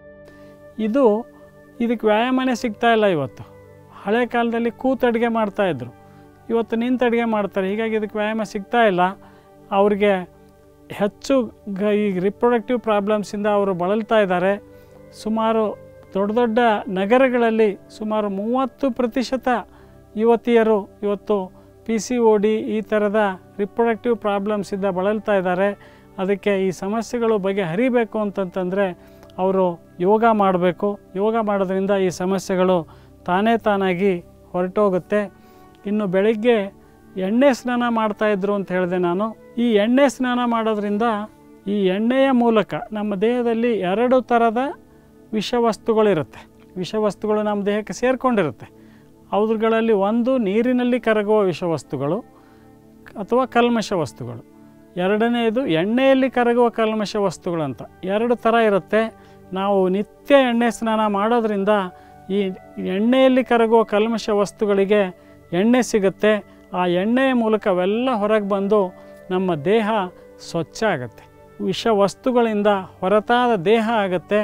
S1: ಇದು ಇದಕ್ಕೆ ವ್ಯಾಯಾಮನೇ ಸಿಗ್ತಾ ಇಲ್ಲ ಇವತ್ತು ಹಳೆ ಕಾಲದಲ್ಲಿ ಕೂತು ಅಡುಗೆ ಮಾಡ್ತಾಯಿದ್ರು ಇವತ್ತು ನಿಂತು ಅಡುಗೆ ಮಾಡ್ತಾರೆ ಹೀಗಾಗಿ ಇದಕ್ಕೆ ವ್ಯಾಯಾಮ ಸಿಗ್ತಾ ಇಲ್ಲ ಅವ್ರಿಗೆ ಹೆಚ್ಚು ಗ ಈ ರಿಪ್ರೊಡಕ್ಟಿವ್ ಪ್ರಾಬ್ಲಮ್ಸಿಂದ ಅವರು ಬಳಲ್ತಾ ಇದ್ದಾರೆ ಸುಮಾರು ದೊಡ್ಡ ದೊಡ್ಡ ನಗರಗಳಲ್ಲಿ ಸುಮಾರು ಮೂವತ್ತು ಪ್ರತಿಶತ ಯುವತಿಯರು ಇವತ್ತು ಪಿ ಸಿ ಒ ಡಿ ಈ ಥರದ ರಿಪ್ರೊಡಕ್ಟಿವ್ ಪ್ರಾಬ್ಲಮ್ಸಿಂದ ಬಳಲ್ತಾ ಇದ್ದಾರೆ ಅದಕ್ಕೆ ಈ ಸಮಸ್ಯೆಗಳು ಬಗೆಹರಿಬೇಕು ಅಂತಂತಂದರೆ ಅವರು ಯೋಗ ಮಾಡಬೇಕು ಯೋಗ ಮಾಡೋದ್ರಿಂದ ಈ ಸಮಸ್ಯೆಗಳು ತಾನೇ ತಾನಾಗಿ ಹೊರಟೋಗುತ್ತೆ ಇನ್ನು ಬೆಳಗ್ಗೆ ಎಣ್ಣೆ ಸ್ನಾನ ಮಾಡ್ತಾಯಿದ್ರು ಅಂತ ಹೇಳಿದೆ ನಾನು ಈ ಎಣ್ಣೆ ಸ್ನಾನ ಮಾಡೋದ್ರಿಂದ ಈ ಎಣ್ಣೆಯ ಮೂಲಕ ನಮ್ಮ ದೇಹದಲ್ಲಿ ಎರಡು ಥರದ ವಿಷವಸ್ತುಗಳಿರುತ್ತೆ ವಿಷವಸ್ತುಗಳು ನಮ್ಮ ದೇಹಕ್ಕೆ ಸೇರಿಕೊಂಡಿರುತ್ತೆ ಅವುಗಳಲ್ಲಿ ಒಂದು ನೀರಿನಲ್ಲಿ ಕರಗುವ ವಿಷವಸ್ತುಗಳು ಅಥವಾ ಕಲ್ಮಶ ವಸ್ತುಗಳು ಎರಡನೆಯದು ಎಣ್ಣೆಯಲ್ಲಿ ಕರಗುವ ಕಲ್ಮಶ ವಸ್ತುಗಳು ಅಂತ ಎರಡು ಥರ ಇರುತ್ತೆ ನಾವು ನಿತ್ಯ ಎಣ್ಣೆ ಸ್ನಾನ ಮಾಡೋದ್ರಿಂದ ಈ ಎಣ್ಣೆಯಲ್ಲಿ ಕರಗುವ ಕಲ್ಮಶ ವಸ್ತುಗಳಿಗೆ ಎಣ್ಣೆ ಸಿಗುತ್ತೆ ಆ ಎಣ್ಣೆಯ ಮೂಲಕ ಅವೆಲ್ಲ ಹೊರಗೆ ಬಂದು ನಮ್ಮ ದೇಹ ಸ್ವಚ್ಛ ಆಗುತ್ತೆ ವಿಷ ವಸ್ತುಗಳಿಂದ ಹೊರತಾದ ದೇಹ ಆಗುತ್ತೆ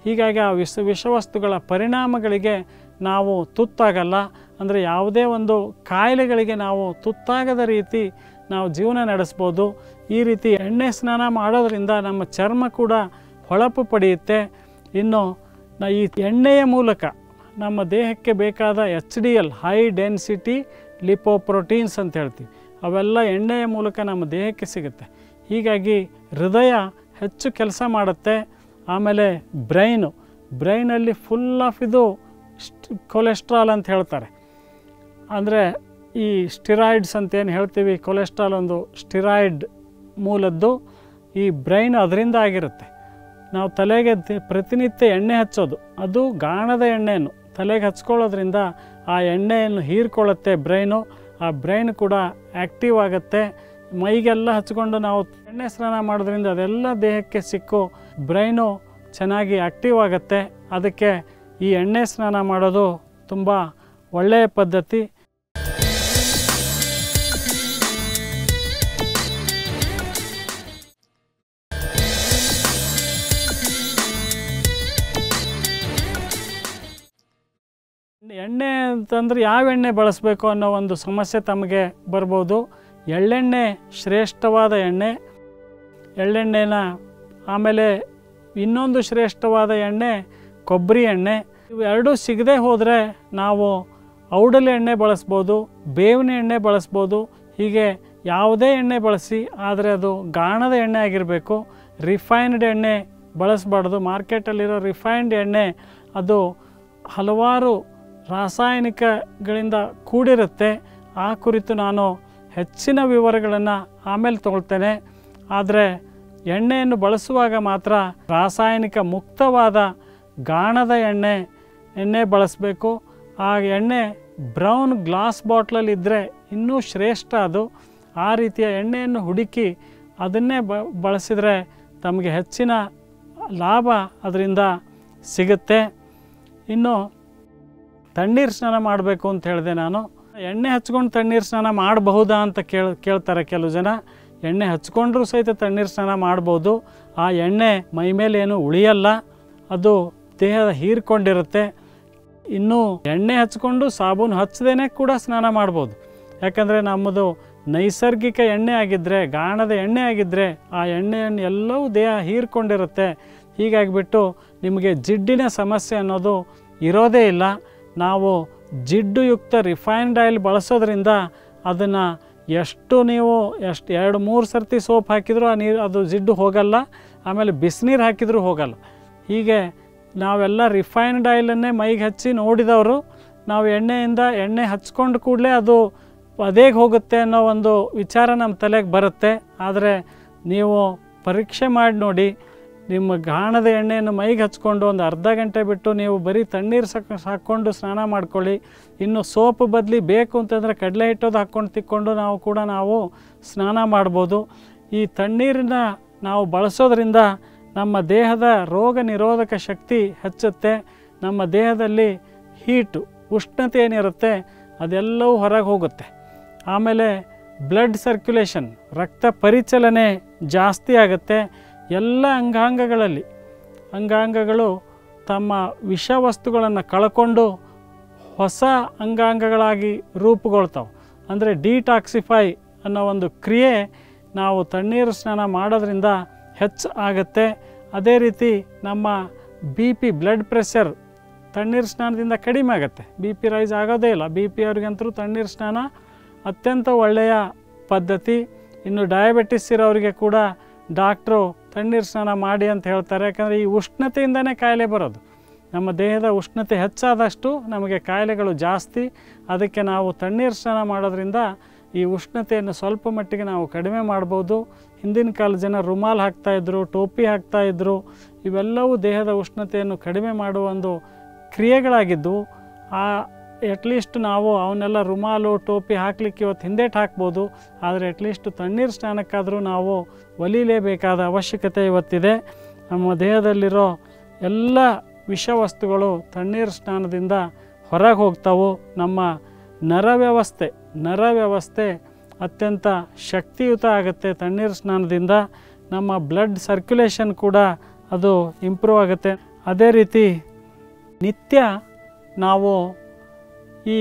S1: ಹೀಗಾಗಿ ಆ ವಿಷ ವಿಷವಸ್ತುಗಳ ಪರಿಣಾಮಗಳಿಗೆ ನಾವು ತುತ್ತಾಗಲ್ಲ ಅಂದರೆ ಯಾವುದೇ ಒಂದು ಕಾಯಿಲೆಗಳಿಗೆ ನಾವು ತುತ್ತಾಗದ ರೀತಿ ನಾವು ಜೀವನ ನಡೆಸ್ಬೋದು ಈ ರೀತಿ ಎಣ್ಣೆ ಸ್ನಾನ ಮಾಡೋದ್ರಿಂದ ನಮ್ಮ ಚರ್ಮ ಕೂಡ ಹೊಳಪು ಪಡೆಯುತ್ತೆ ಇನ್ನು ನ ಈ ಎಣ್ಣೆಯ ಮೂಲಕ ನಮ್ಮ ದೇಹಕ್ಕೆ ಬೇಕಾದ H D L high density lipoproteins ಅಂತ ಹೇಳ್ತೀವಿ ಅವೆಲ್ಲ ಎಣ್ಣೆಯ ಮೂಲಕ ನಮ್ಮ ದೇಹಕ್ಕೆ ಸಿಗುತ್ತೆ ಹೀಗಾಗಿ ಹೃದಯ ಹೆಚ್ಚು ಕೆಲಸ ಮಾಡುತ್ತೆ ಆಮೇಲೆ ಬ್ರೈನು ಬ್ರೈನಲ್ಲಿ ಫುಲ್ ಆಫ್ ಇದು ಕೊಲೆಸ್ಟ್ರಾಲ್ ಅಂತ ಹೇಳ್ತಾರೆ ಅಂದರೆ ಈ ಸ್ಟಿರಾಯ್ಡ್ಸ್ ಅಂತ ಏನು ಹೇಳ್ತೀವಿ ಕೊಲೆಸ್ಟ್ರಾಲ್ ಒಂದು ಸ್ಟಿರಾಯ್ಡ್ ಮೂಲದ್ದು ಈ ಬ್ರೈನ್ ಅದರಿಂದ ಆಗಿರುತ್ತೆ ನಾವು ತಲೆಗೆ ದಿ- ಪ್ರತಿನಿತ್ಯ ಎಣ್ಣೆ ಹಚ್ಚೋದು ಅದು ಗಾಣದ ಎಣ್ಣೆಯನ್ನು ತಲೆಗೆ ಹಚ್ಕೊಳ್ಳೋದ್ರಿಂದ ಆ ಎಣ್ಣೆಯನ್ನು ಹೀರ್ಕೊಳ್ಳುತ್ತೆ ಬ್ರೈನು ಆ ಬ್ರೈನ್ ಕೂಡ ಆ್ಯಕ್ಟಿವ್ ಆಗುತ್ತೆ ಮೈಗೆಲ್ಲ ಹಚ್ಕೊಂಡು ನಾವು ಎಣ್ಣೆ ಸ್ನಾನ ಮಾಡೋದ್ರಿಂದ ಅದೆಲ್ಲ ದೇಹಕ್ಕೆ ಸಿಕ್ಕು ಬ್ರೈನು ಚೆನ್ನಾಗಿ ಆ್ಯಕ್ಟಿವ್ ಆಗುತ್ತೆ ಅದಕ್ಕೆ ಈ ಎಣ್ಣೆ ಸ್ನಾನ ಮಾಡೋದು ತುಂಬ ಒಳ್ಳೆಯ ಪದ್ಧತಿ ಎಣ್ಣೆ ಅಂತಂದ್ರೆ ಯಾವ ಎಣ್ಣೆ ಬಳಸಬೇಕು ಅನ್ನೋ ಒಂದು ಸಮಸ್ಯೆ ತಮಗೆ ಬರ್ಬೋದು ಎಳ್ಳೆಣ್ಣೆ ಶ್ರೇಷ್ಠವಾದ ಎಣ್ಣೆ ಎಳ್ಳೆಣ್ಣೆನ ಆಮೇಲೆ ಇನ್ನೊಂದು ಶ್ರೇಷ್ಠವಾದ ಎಣ್ಣೆ ಕೊಬ್ಬರಿ ಎಣ್ಣೆ ಇವೆರಡೂ ಸಿಗದೆ ಹೋದರೆ ನಾವು ಔಡಲ ಎಣ್ಣೆ ಬಳಸ್ಬೋದು ಬೇವಿನ ಎಣ್ಣೆ ಬಳಸ್ಬೋದು ಹೀಗೆ ಯಾವುದೇ ಎಣ್ಣೆ ಬಳಸಿ ಆದರೆ ಅದು ಗಾಣದ ಎಣ್ಣೆ ಆಗಿರಬೇಕು ರಿಫೈನ್ಡ್ ಎಣ್ಣೆ ಬಳಸಬಾರ್ದು ಮಾರ್ಕೆಟಲ್ಲಿರೋ ರಿಫೈನ್ಡ್ ಎಣ್ಣೆ ಅದು ಹಲವಾರು ರಾಸಾಯನಿಕಗಳಿಂದ ಕೂಡಿರುತ್ತೆ ಆ ಕುರಿತು ನಾನು ಹೆಚ್ಚಿನ ವಿವರಗಳನ್ನು ಆಮೇಲೆ ತಗೊಳ್ತೇನೆ ಆದರೆ ಎಣ್ಣೆಯನ್ನು ಬಳಸುವಾಗ ಮಾತ್ರ ರಾಸಾಯನಿಕ ಮುಕ್ತವಾದ ಗಾಣದ ಎಣ್ಣೆ ಎಣ್ಣೆ ಬಳಸಬೇಕು ಆ ಎಣ್ಣೆ ಬ್ರೌನ್ ಗ್ಲಾಸ್ ಬಾಟ್ಲಲ್ಲಿ ಇದ್ದರೆ ಇನ್ನೂ ಶ್ರೇಷ್ಠ ಅದು ಆ ರೀತಿಯ ಎಣ್ಣೆಯನ್ನು ಹುಡುಕಿ ಅದನ್ನೇ ಬ ಬಳಸಿದರೆ ತಮಗೆ ಹೆಚ್ಚಿನ ಲಾಭ ಅದರಿಂದ ಸಿಗುತ್ತೆ ಇನ್ನು ತಣ್ಣೀರು ಸ್ನಾನ ಮಾಡಬೇಕು ಅಂತ ಹೇಳಿದೆ ನಾನು ಎಣ್ಣೆ ಹಚ್ಕೊಂಡು ತಣ್ಣೀರು ಸ್ನಾನ ಮಾಡಬಹುದಾ ಅಂತ ಕೇಳ ಕೇಳ್ತಾರೆ ಕೆಲವು ಜನ ಎಣ್ಣೆ ಹಚ್ಕೊಂಡ್ರೂ ಸಹಿತ ತಣ್ಣೀರು ಸ್ನಾನ ಮಾಡ್ಬೋದು ಆ ಎಣ್ಣೆ ಮೈ ಮೇಲೆ ಏನು ಉಳಿಯಲ್ಲ ಅದು ದೇಹದ ಹೀರ್ಕೊಂಡಿರುತ್ತೆ ಇನ್ನು ಎಣ್ಣೆ ಹಚ್ಕೊಂಡು ಸಾಬೂನು ಹಚ್ಚದೇನೆ ಕೂಡ ಸ್ನಾನ ಮಾಡ್ಬೋದು ಯಾಕಂದರೆ ನಮ್ಮದು ನೈಸರ್ಗಿಕ ಎಣ್ಣೆ ಆಗಿದ್ದರೆ ಗಾಣದ ಎಣ್ಣೆ ಆಗಿದ್ದರೆ ಆ ಎಣ್ಣೆಯನ್ನು ಎಲ್ಲವೂ ದೇಹ ಹೀರ್ಕೊಂಡಿರುತ್ತೆ ಹೀಗಾಗಿಬಿಟ್ಟು ನಿಮಗೆ ಜಿಡ್ಡಿನ ಸಮಸ್ಯೆ ಅನ್ನೋದು ಇರೋದೇ ಇಲ್ಲ ನಾವು ಜಿಡ್ಡು ಯುಕ್ತ ರಿಫೈನ್ಡ್ ಆಯಿಲ್ ಬಳಸೋದ್ರಿಂದ ಅದನ್ನು ಎಷ್ಟು ನೀವು ಎಷ್ಟು ಎರಡು ಮೂರು ಸರ್ತಿ ಸೋಪ್ ಹಾಕಿದರೂ ಆ ನೀರು ಅದು ಜಿಡ್ಡು ಹೋಗಲ್ಲ ಆಮೇಲೆ ಬಿಸಿನೀರು ಹಾಕಿದರೂ ಹೋಗಲ್ಲ ಹೀಗೆ ನಾವೆಲ್ಲ ರಿಫೈನ್ಡ್ ಆಯಿಲನ್ನೇ ಮೈಗೆ ಹಚ್ಚಿ ನೋಡಿದವರು ನಾವು ಎಣ್ಣೆಯಿಂದ ಎಣ್ಣೆ ಹಚ್ಕೊಂಡು ಕೂಡಲೇ ಅದು ಅದೇಗೆ ಹೋಗುತ್ತೆ ಅನ್ನೋ ಒಂದು ವಿಚಾರ ನಮ್ಮ ತಲೆಗೆ ಬರುತ್ತೆ ಆದರೆ ನೀವು ಪರೀಕ್ಷೆ ಮಾಡಿ ನೋಡಿ ನಿಮ್ಮ ಗಾಣದ ಎಣ್ಣೆಯನ್ನು ಮೈಗೆ ಹಚ್ಕೊಂಡು ಒಂದು ಅರ್ಧ ಗಂಟೆ ಬಿಟ್ಟು ನೀವು ಬರೀ ತಣ್ಣೀರು ಸಾಕ್ ಹಾಕ್ಕೊಂಡು ಸ್ನಾನ ಮಾಡ್ಕೊಳ್ಳಿ ಇನ್ನು ಸೋಪ್ ಬದಲಿ ಬೇಕು ಅಂತಂದರೆ ಕಡಲೆ ಹಿಟ್ಟೋದು ಹಾಕ್ಕೊಂಡು ತಿಕ್ಕೊಂಡು ನಾವು ಕೂಡ ನಾವು ಸ್ನಾನ ಮಾಡ್ಬೋದು ಈ ತಣ್ಣೀರನ್ನ ನಾವು ಬಳಸೋದ್ರಿಂದ ನಮ್ಮ ದೇಹದ ರೋಗ ನಿರೋಧಕ ಶಕ್ತಿ ಹೆಚ್ಚುತ್ತೆ ನಮ್ಮ ದೇಹದಲ್ಲಿ ಹೀಟು ಉಷ್ಣತೆ ಏನಿರುತ್ತೆ ಅದೆಲ್ಲವೂ ಹೊರಗೆ ಹೋಗುತ್ತೆ ಆಮೇಲೆ ಬ್ಲಡ್ ಸರ್ಕ್ಯುಲೇಷನ್ ರಕ್ತ ಪರಿಚಲನೆ ಜಾಸ್ತಿ ಆಗುತ್ತೆ ಎಲ್ಲ ಅಂಗಾಂಗಗಳಲ್ಲಿ ಅಂಗಾಂಗಗಳು ತಮ್ಮ ವಿಷವಸ್ತುಗಳನ್ನು ಕಳ್ಕೊಂಡು ಹೊಸ ಅಂಗಾಂಗಗಳಾಗಿ ರೂಪುಗೊಳ್ತಾವೆ ಅಂದರೆ ಡಿಟಾಕ್ಸಿಫೈ ಅನ್ನೋ ಒಂದು ಕ್ರಿಯೆ ನಾವು ತಣ್ಣೀರು ಸ್ನಾನ ಮಾಡೋದ್ರಿಂದ ಹೆಚ್ಚು ಆಗುತ್ತೆ ಅದೇ ರೀತಿ ನಮ್ಮ ಬಿ ಪಿ ಬ್ಲಡ್ ಪ್ರೆಷರ್ ತಣ್ಣೀರು ಸ್ನಾನದಿಂದ ಕಡಿಮೆ ಆಗುತ್ತೆ ಬಿ ಪಿ ರೈಸ್ ಆಗೋದೇ ಇಲ್ಲ ಬಿ ಪಿ ಅವ್ರಿಗಂತರೂ ತಣ್ಣೀರು ಸ್ನಾನ ಅತ್ಯಂತ ಒಳ್ಳೆಯ ಪದ್ಧತಿ ಇನ್ನು ಡಯಾಬಿಟಿಸ್ ಇರೋರಿಗೆ ಕೂಡ ಡಾಕ್ಟ್ರು ತಣ್ಣೀರು ಸ್ನಾನ ಮಾಡಿ ಅಂತ ಹೇಳ್ತಾರೆ ಯಾಕಂದರೆ ಈ ಉಷ್ಣತೆಯಿಂದನೇ ಕಾಯಿಲೆ ಬರೋದು ನಮ್ಮ ದೇಹದ ಉಷ್ಣತೆ ಹೆಚ್ಚಾದಷ್ಟು ನಮಗೆ ಕಾಯಿಲೆಗಳು ಜಾಸ್ತಿ ಅದಕ್ಕೆ ನಾವು ತಣ್ಣೀರು ಸ್ನಾನ ಮಾಡೋದ್ರಿಂದ ಈ ಉಷ್ಣತೆಯನ್ನು ಸ್ವಲ್ಪ ಮಟ್ಟಿಗೆ ನಾವು ಕಡಿಮೆ ಮಾಡ್ಬೋದು ಹಿಂದಿನ ಕಾಲದ ಜನ ರುಮಾಲ್ ಹಾಕ್ತಾಯಿದ್ರು ಟೋಪಿ ಹಾಕ್ತಾಯಿದ್ರು ಇವೆಲ್ಲವೂ ದೇಹದ ಉಷ್ಣತೆಯನ್ನು ಕಡಿಮೆ ಮಾಡುವ ಒಂದು ಕ್ರಿಯೆಗಳಾಗಿದ್ದವು ಆ ಅಟ್ಲೀಸ್ಟ್ ನಾವು ಅವನ್ನೆಲ್ಲ ರುಮಾಲು ಟೋಪಿ ಹಾಕ್ಲಿಕ್ಕೆ ಇವತ್ತು ಹಿಂದೇಟು ಹಾಕ್ಬೋದು ಆದರೆ ಅಟ್ಲೀಸ್ಟ್ ತಣ್ಣೀರು ಸ್ನಾನಕ್ಕಾದರೂ ನಾವು ಒಲಿಲೇಬೇಕಾದ ಅವಶ್ಯಕತೆ ಇವತ್ತಿದೆ ನಮ್ಮ ದೇಹದಲ್ಲಿರೋ ಎಲ್ಲ ವಿಷವಸ್ತುಗಳು ತಣ್ಣೀರು ಸ್ನಾನದಿಂದ ಹೊರಗೆ ಹೋಗ್ತಾವು ನಮ್ಮ ನರ ವ್ಯವಸ್ಥೆ ನರ ವ್ಯವಸ್ಥೆ ಅತ್ಯಂತ ಶಕ್ತಿಯುತ ಆಗುತ್ತೆ ತಣ್ಣೀರು ಸ್ನಾನದಿಂದ ನಮ್ಮ ಬ್ಲಡ್ ಸರ್ಕ್ಯುಲೇಷನ್ ಕೂಡ ಅದು ಇಂಪ್ರೂವ್ ಆಗುತ್ತೆ ಅದೇ ರೀತಿ ನಿತ್ಯ ನಾವು ಈ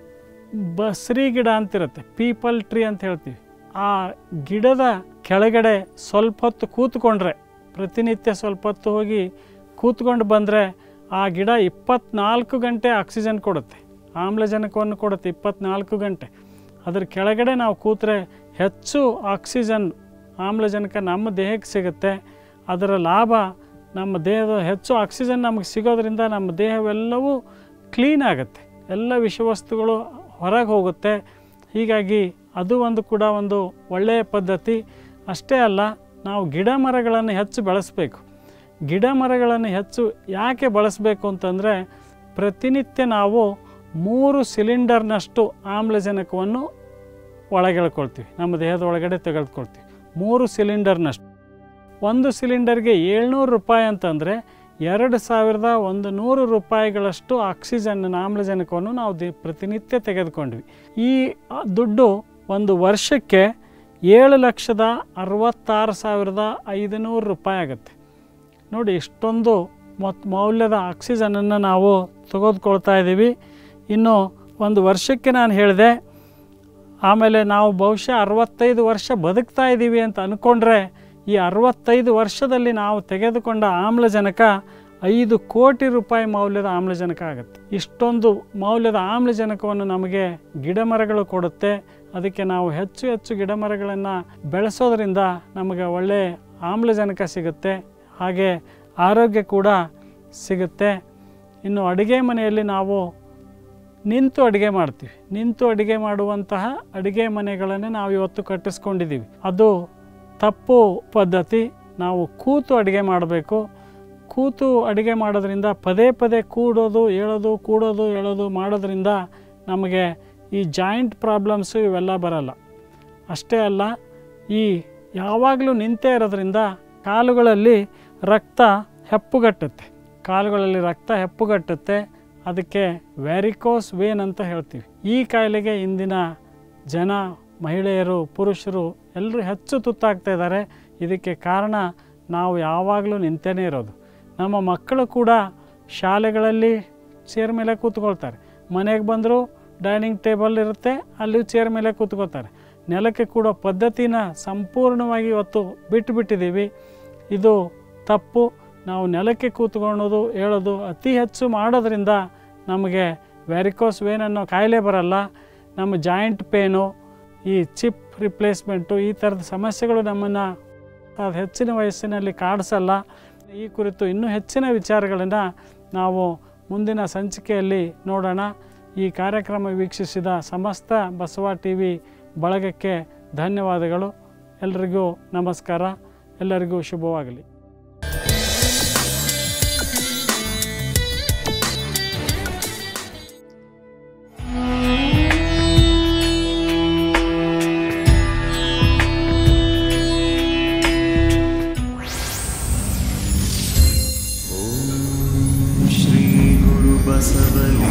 S1: ಬಸ್ರಿ ಗಿಡ ಅಂತಿರುತ್ತೆ ಪೀಪಲ್ ಟ್ರೀ ಅಂತ ಹೇಳ್ತೀವಿ ಆ ಗಿಡದ ಕೆಳಗಡೆ ಸ್ವಲ್ಪ ಹೊತ್ತು ಕೂತ್ಕೊಂಡ್ರೆ ಪ್ರತಿನಿತ್ಯ ಸ್ವಲ್ಪ ಹೊತ್ತು ಹೋಗಿ ಕೂತ್ಕೊಂಡು ಬಂದರೆ ಆ ಗಿಡ ಇಪ್ಪತ್ನಾಲ್ಕು ಗಂಟೆ ಆಕ್ಸಿಜನ್ ಕೊಡುತ್ತೆ ಆಮ್ಲಜನಕವನ್ನು ಕೊಡುತ್ತೆ ಇಪ್ಪತ್ನಾಲ್ಕು ಗಂಟೆ ಅದ್ರ ಕೆಳಗಡೆ ನಾವು ಕೂತ್ರೆ ಹೆಚ್ಚು ಆಕ್ಸಿಜನ್ ಆಮ್ಲಜನಕ ನಮ್ಮ ದೇಹಕ್ಕೆ ಸಿಗುತ್ತೆ ಅದರ ಲಾಭ ನಮ್ಮ ದೇಹದ ಹೆಚ್ಚು ಆಕ್ಸಿಜನ್ ನಮಗೆ ಸಿಗೋದ್ರಿಂದ ನಮ್ಮ ದೇಹವೆಲ್ಲವೂ ಕ್ಲೀನ್ ಆಗುತ್ತೆ ಎಲ್ಲ ವಿಷವಸ್ತುಗಳು ಹೊರಗೆ ಹೋಗುತ್ತೆ ಹೀಗಾಗಿ ಅದು ಒಂದು ಕೂಡ ಒಂದು ಒಳ್ಳೆಯ ಪದ್ಧತಿ ಅಷ್ಟೇ ಅಲ್ಲ ನಾವು ಗಿಡ ಮರಗಳನ್ನು ಹೆಚ್ಚು ಬೆಳೆಸಬೇಕು ಗಿಡ ಮರಗಳನ್ನು ಹೆಚ್ಚು ಯಾಕೆ ಬಳಸಬೇಕು ಅಂತಂದರೆ ಪ್ರತಿನಿತ್ಯ ನಾವು ಮೂರು ಸಿಲಿಂಡರ್ನಷ್ಟು ಆಮ್ಲಜನಕವನ್ನು ಒಳಗೆಳ್ಕೊಳ್ತೀವಿ ನಮ್ಮ ದೇಹದ ಒಳಗಡೆ ತೆಗೆದುಕೊಳ್ತೀವಿ ಮೂರು ಸಿಲಿಂಡರ್ನಷ್ಟು ಒಂದು ಸಿಲಿಂಡರ್ಗೆ ಏಳ್ನೂರು ರೂಪಾಯಿ ಅಂತಂದರೆ ಎರಡು ಸಾವಿರದ ಒಂದು ನೂರು ರೂಪಾಯಿಗಳಷ್ಟು ಆಕ್ಸಿಜನ್ ಆಮ್ಲಜನಕವನ್ನು ನಾವು ದಿ ಪ್ರತಿನಿತ್ಯ ತೆಗೆದುಕೊಂಡ್ವಿ ಈ ಆ, ದುಡ್ಡು ಒಂದು ವರ್ಷಕ್ಕೆ ಏಳು ಲಕ್ಷದ ಅರವತ್ತಾರು ಸಾವಿರದ ಐದುನೂರು ರೂಪಾಯಿ ಆಗುತ್ತೆ ನೋಡಿ ಇಷ್ಟೊಂದು ಮೊತ್ ಮೌಲ್ಯದ ಆಕ್ಸಿಜನನ್ನು ನಾವು ತೆಗೆದುಕೊಳ್ತಾ ಇದ್ದೀವಿ ಇನ್ನು ಒಂದು ವರ್ಷಕ್ಕೆ ನಾನು ಹೇಳಿದೆ ಆಮೇಲೆ ನಾವು ಬಹುಶಃ ಅರವತ್ತೈದು ವರ್ಷ ಬದುಕ್ತಾ ಇದ್ದೀವಿ ಅಂತ ಅಂದ್ಕೊಂಡ್ರೆ ಈ ಅರವತ್ತೈದು ವರ್ಷದಲ್ಲಿ ನಾವು ತೆಗೆದುಕೊಂಡ ಆಮ್ಲಜನಕ ಐದು ಕೋಟಿ ರೂಪಾಯಿ ಮೌಲ್ಯದ ಆಮ್ಲಜನಕ ಆಗುತ್ತೆ ಇಷ್ಟೊಂದು ಮೌಲ್ಯದ ಆಮ್ಲಜನಕವನ್ನು ನಮಗೆ ಗಿಡ ಮರಗಳು ಕೊಡುತ್ತೆ ಅದಕ್ಕೆ ನಾವು ಹೆಚ್ಚು ಹೆಚ್ಚು ಗಿಡ ಮರಗಳನ್ನು ಬೆಳೆಸೋದ್ರಿಂದ ನಮಗೆ ಒಳ್ಳೆಯ ಆಮ್ಲಜನಕ ಸಿಗುತ್ತೆ ಹಾಗೆ ಆರೋಗ್ಯ ಕೂಡ ಸಿಗುತ್ತೆ ಇನ್ನು ಅಡುಗೆ ಮನೆಯಲ್ಲಿ ನಾವು ನಿಂತು ಅಡುಗೆ ಮಾಡ್ತೀವಿ ನಿಂತು ಅಡುಗೆ ಮಾಡುವಂತಹ ಅಡುಗೆ ಮನೆಗಳನ್ನೇ ನಾವು ಇವತ್ತು ಕಟ್ಟಿಸ್ಕೊಂಡಿದ್ದೀವಿ ಅದು ತಪ್ಪು ಪದ್ಧತಿ ನಾವು ಕೂತು ಅಡುಗೆ ಮಾಡಬೇಕು ಕೂತು ಅಡುಗೆ ಮಾಡೋದ್ರಿಂದ ಪದೇ ಪದೇ ಕೂಡೋದು ಏಳೋದು ಕೂಡೋದು ಏಳೋದು ಮಾಡೋದ್ರಿಂದ ನಮಗೆ ಈ ಜಾಯಿಂಟ್ ಪ್ರಾಬ್ಲಮ್ಸು ಇವೆಲ್ಲ ಬರಲ್ಲ ಅಷ್ಟೇ ಅಲ್ಲ ಈ ಯಾವಾಗಲೂ ನಿಂತೇ ಇರೋದ್ರಿಂದ ಕಾಲುಗಳಲ್ಲಿ ರಕ್ತ ಹೆಪ್ಪುಗಟ್ಟುತ್ತೆ ಕಾಲುಗಳಲ್ಲಿ ರಕ್ತ ಹೆಪ್ಪುಗಟ್ಟುತ್ತೆ ಅದಕ್ಕೆ ವ್ಯಾರಿಕೋಸ್ ವೇನ್ ಅಂತ ಹೇಳ್ತೀವಿ ಈ ಕಾಯಿಲೆಗೆ ಇಂದಿನ ಜನ ಮಹಿಳೆಯರು ಪುರುಷರು ಎಲ್ಲರೂ ಹೆಚ್ಚು ತುತ್ತಾಗ್ತಾ ಇದ್ದಾರೆ ಇದಕ್ಕೆ ಕಾರಣ ನಾವು ಯಾವಾಗಲೂ ನಿಂತೇ ಇರೋದು ನಮ್ಮ ಮಕ್ಕಳು ಕೂಡ ಶಾಲೆಗಳಲ್ಲಿ ಚೇರ್ ಮೇಲೆ ಕೂತ್ಕೊಳ್ತಾರೆ ಮನೆಗೆ ಬಂದರೂ ಡೈನಿಂಗ್ ಟೇಬಲ್ ಇರುತ್ತೆ ಅಲ್ಲಿ ಚೇರ್ ಮೇಲೆ ಕೂತ್ಕೋತಾರೆ ನೆಲಕ್ಕೆ ಕೂಡ ಪದ್ಧತಿನ ಸಂಪೂರ್ಣವಾಗಿ ಇವತ್ತು ಬಿಟ್ಟುಬಿಟ್ಟಿದ್ದೀವಿ ಇದು ತಪ್ಪು ನಾವು ನೆಲಕ್ಕೆ ಕೂತ್ಕೊಳ್ಳೋದು ಹೇಳೋದು ಅತಿ ಹೆಚ್ಚು ಮಾಡೋದ್ರಿಂದ ನಮಗೆ ವ್ಯಾರಿಕೋಸ್ ವೇನ್ ಅನ್ನೋ ಕಾಯಿಲೆ ಬರಲ್ಲ ನಮ್ಮ ಜಾಯಿಂಟ್ ಪೇನು ಈ ಚಿಪ್ ರಿಪ್ಲೇಸ್ಮೆಂಟು ಈ ಥರದ ಸಮಸ್ಯೆಗಳು ನಮ್ಮನ್ನು ಅದು ಹೆಚ್ಚಿನ ವಯಸ್ಸಿನಲ್ಲಿ ಕಾಡಿಸಲ್ಲ ಈ ಕುರಿತು ಇನ್ನೂ ಹೆಚ್ಚಿನ ವಿಚಾರಗಳನ್ನು ನಾವು ಮುಂದಿನ ಸಂಚಿಕೆಯಲ್ಲಿ ನೋಡೋಣ ಈ ಕಾರ್ಯಕ್ರಮ ವೀಕ್ಷಿಸಿದ ಸಮಸ್ತ ಬಸವ ಟಿ ವಿ ಬಳಗಕ್ಕೆ ಧನ್ಯವಾದಗಳು ಎಲ್ರಿಗೂ ನಮಸ್ಕಾರ ಎಲ್ಲರಿಗೂ ಶುಭವಾಗಲಿ
S2: श्रीगुरुबसवलिं